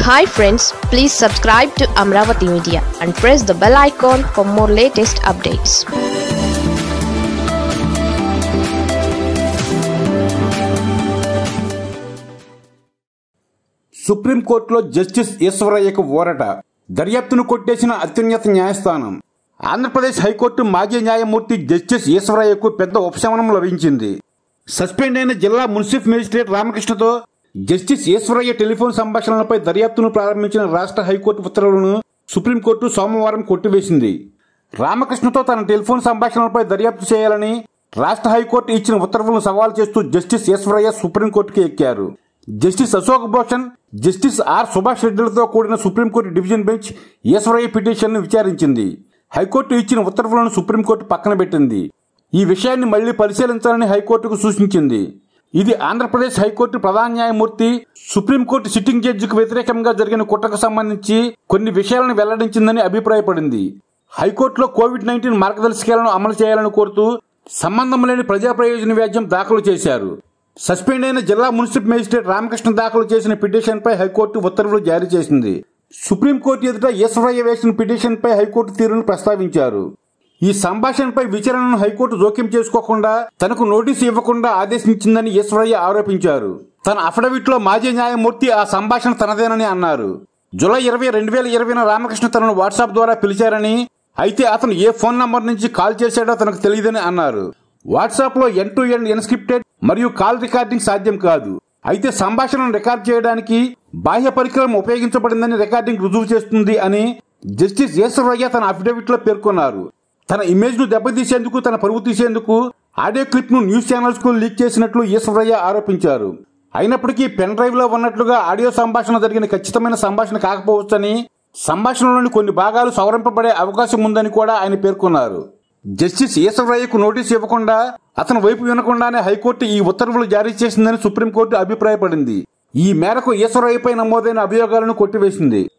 hi friends please subscribe to Amaravati media and press the bell icon for more latest updates సుప్రీంకోర్టులో justice ఈశ్వరయ్యకు ఊరట దర్యాప్తును కొట్టేసిన అత్యున్నత న్యాయస్థానం ఆంధ్రప్రదేశ్ హైకోర్టు మాజీ న్యాయమూర్తి జస్టిస్ ఈశ్వరయ్యకు పెద్ద ఉపశమనం లభించింది సస్పెండ్ అయిన జిల్లా మున్సిఫ్ మేజిస్ట్రేట్ రామకృష్ణతో జస్టిస్ ఈశ్వరయ్య టెలిఫోన్ సంభాషణలపై దర్యాప్తును ప్రారంభించిన రాష్ట్ర హైకోర్టు ఉత్తర్వులను సుప్రీంకోర్టు సోమవారం కొట్టివేసింది రామకృష్ణతో తన టెలిఫోన్ సంభాషణలపై దర్యాప్తు చేయాలని రాష్ట్ర హైకోర్టు ఇచ్చిన ఉత్తర్వులను సవాల్ చేస్తూ జస్టిస్ ఈశ్వరయ్య సుప్రీంకోర్టుకి ఎక్కారు justice Ashok Bhushan justice R Subhash రెడ్డిలతో కూడిన సుప్రీంకోర్టు డివిజన్ బెంచ్ ఈశ్వరయ్య పిటిషన్ను విచారించింది హైకోర్టు ఇచ్చిన ఉత్తర్వులను సుప్రీంకోర్టు పక్కన పెట్టింది ఈ విషయాన్ని మళ్లీ పరిశీలించాలని హైకోర్టుకు సూచించింది ఇది ఆంధ్రప్రదేశ్ హైకోర్టు ప్రధాన న్యాయమూర్తి సుప్రీంకోర్టు సిట్టింగ్ జడ్జికి వ్యతిరేకంగా జరిగిన కుట్రకు సంబంధించి కొన్ని విషయాలను వెల్లడించిందని అభిప్రాయపడింది హైకోర్టులో కోవిడ్ నైన్టీన్ మార్గదర్శకాలను అమలు చేయాలని కోరుతూ సంబంధం లేని ప్రజా ప్రయోజన వ్యాజ్యం దాఖలు చేశారు సస్పెండ్ అయిన జిల్లా మున్సిపల్ మేజిస్ట్రేట్ రామకృష్ణ దాఖలు చేసిన పిటిషన్పై హైకోర్టు ఉత్తర్వులు జారీ చేసింది సుప్రీంకోర్టు ఎదుట ఈశ్వరయ్య వేసిన పిటిషన్పై హైకోర్టు తీరును ప్రస్తావించారు ఈ సంభాషణపై విచారణను హైకోర్టు జోక్యం చేసుకోకుండా తనకు నోటీసు ఇవ్వకుండా ఆదేశించిందని ఈశ్వరయ్య ఆరోపించారు తన అఫిడవిట్లో మాజీ న్యాయమూర్తి ఆ సంభాషణ తనదేనని అన్నారు జూలై ఇరవై రెండు వేల ఇరవైన రామకృష్ణ తనను వాట్సాప్ ద్వారా పిలిచారని అయితే అతను ఏ ఫోన్ నంబర్ నుంచి కాల్ చేశాడో తనకు తెలియదని అన్నారు వాట్సాప్ లో ఎన్ టు ఎన్ ఎన్స్క్రిప్టెడ్ మరియు కాల్ రికార్డింగ్ సాధ్యం కాదు అయితే సంభాషణను రికార్డ్ చేయడానికి బాహ్య పరికరం ఉపయోగించబడిందని రికార్డింగ్ రుజువు చేస్తుంది అని జస్టిస్ ఈశ్వరయ్య తన అఫిడవిట్ లో పేర్కొన్నారు తన ఇమేజ్ ను దెబ్బతీసేందుకు తన పరువు తీసేందుకు ఆడియో క్లిప్ ను న్యూస్ ఛానల్స్ కు లీక్ చేసినట్లు ఈశ్వరయ్య ఆరోపించారు అయినప్పటికీ పెన్ డ్రైవ్ లో ఉన్నట్లుగా ఆడియో సంభాషణ జరిగిన ఖచ్చితమైన సంభాషణ కాకపోవచ్చని సంభాషణలోని కొన్ని భాగాలు సవరింపబడే అవకాశం ఉందని కూడా ఆయన పేర్కొన్నారు జస్టిస్ ఈశ్వరయ్యకు నోటీసు ఇవ్వకుండా అతని వైపు వినకుండానే హైకోర్టు ఈ ఉత్తర్వులు జారీ చేసిందని సుప్రీంకోర్టు అభిప్రాయపడింది ఈ మేరకు ఈశ్వరయ్యపై నమోదైన అభియోగాలను కొట్టివేసింది